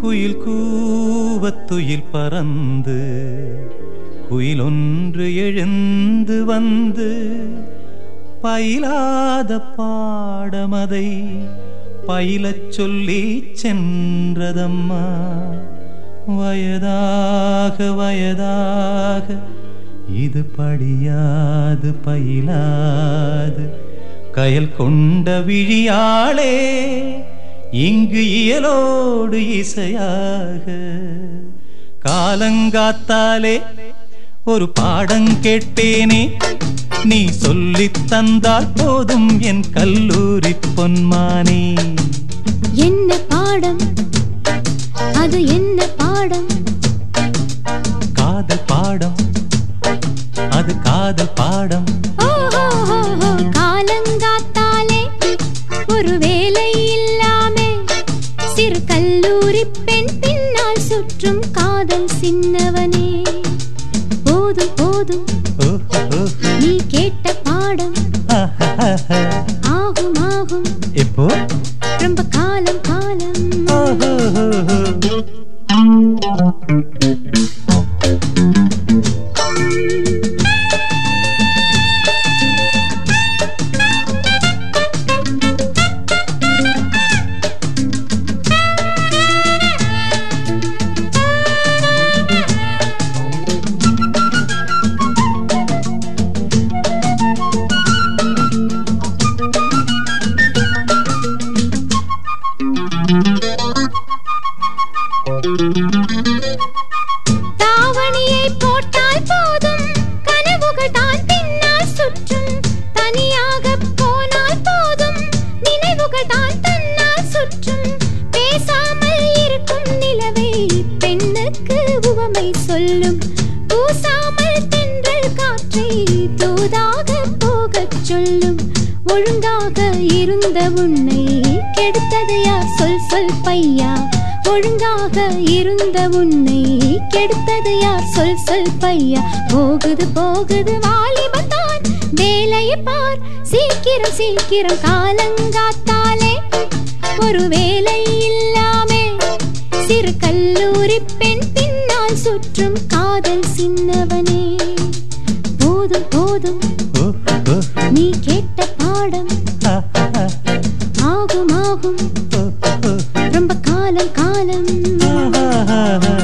குயில் கூவத்துயில் பறந்து குயிலொன்று எழுந்து வந்து பயிலாத பாடமதை பயிலச் சொல்லி சென்றதம்மா வயதாக வயதாக இது படியாது பயிலாது கயல் கொண்ட விழியாளே இங்கு இயலோடு இசையாக காலங்காத்தாலே ஒரு பாடம் கேட்பேனே நீ சொல்லித் தந்தால் போதும் என் கல்லூரி பொன்மானே என்ன பாடம் அது என்ன பாடம் காதல் பாடம் அது காதல் பாடம் ஓஹோஹோஹோ, காலங்காத்தாலே ஒரு வேலை இல்லாமே சிறு கல்லூரி பெண் பின்னால் சுற்றும் காதல் சின்னவனே போதும் போதும் ஓஹோ, ஓஹோ. நீ கேட்ட பாடம் ஆஹாஹாஹா. ஆகும் ஆகும் எப்போ ரொம்ப காலம் காலம் ஓஹோஹோஹோ. தாவணியை போட்டால் போதும் கனவுகள் தான் பின்னால் சுற்றும் தனியாக போனால் போதும் நினைவுகள் தான் தன்னால் சுற்றும் பேசாமல் இருக்கும் நிலவை பெண்ணுக்கு உவமை சொல்லும் பூசாமல் தென்றல் காற்றை தூதாக போகச் சொல்லும் ஒழுங்காக இருந்த உன்னை கெடுத்தது யார் சொல் சொல் பையா ஒழுங்காக இருந்த உன்னை கெடுத்தது யார் சொல் சொல் பையா போகுது போகுது வாலிபத்தான் வேலையை பார் சீக்கிரம் சீக்கிரம் காலங்காத்தாலே ஒரு வேலை இல்லாமே சிறு கல்லூரி பெண் பின்னால் சுற்றும் காதல் சின்னவனே போதும் போதும் ஓஹோஹோ. நீ கேட்ட பாடம் ஆஹாஹாஹா. ஆகும் ஆகும் ஓஹோஹோ. ரொம்ப காலம் காலம் ஆஹாஹாஹா.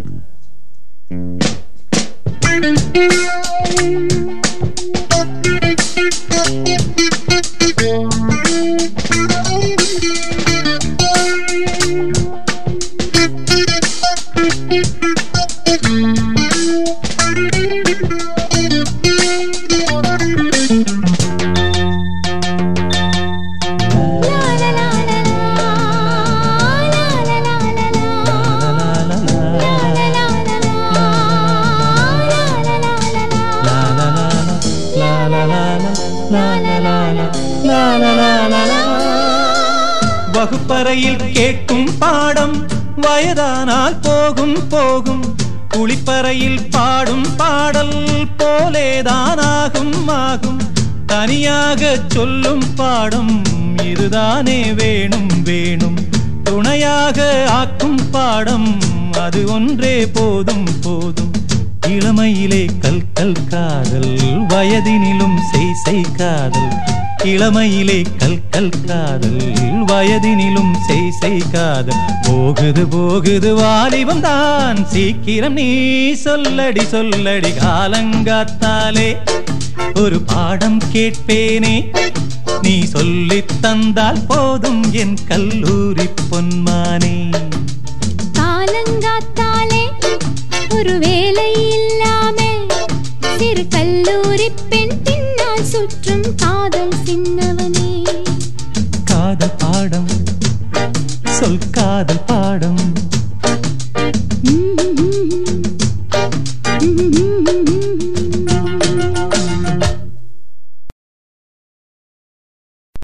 லா, லா, லா, லா, லா. லா, லா, லா, லா, லா. லா, லா, லா. லா, லா, லா, லா, லா. லா, லா, லா, லா, லா. லா, லா, லா, லா. லா, லா, லா, லா. லா, லா, லா, லா. லா, லா, லா, லா, லா. வகுப்பறையில் கேட்கும் பாடம் வயதானால் போகும் போகும் குளிப்பறையில் பாடும் பாடல் போலேதானாகும் ஆகும் தனியாக சொல்லும் பாடம் இதுதானே வேணும் வேணும் துணையாக ஆக்கும் பாடம் அது ஒன்றே போதும் போதும் இளமையிலே கல் கல் காதல் வயதினிலும் செய் செய் காதல் இளமையிலே கல் கல் காதல் வயதினிலும் செய் செய் காதல் போகுது போகுது வாலிபம் தான் சீக்கிரம் நீ சொல்லடி சொல்லடி காலங்காத்தாலே ஒரு பாடம் கேட்பேனே நீ சொல்லித் தந்தால் போதும் என் கல்லூரி பொன்மானே காலங்காத்தாலே ஒரு வேலை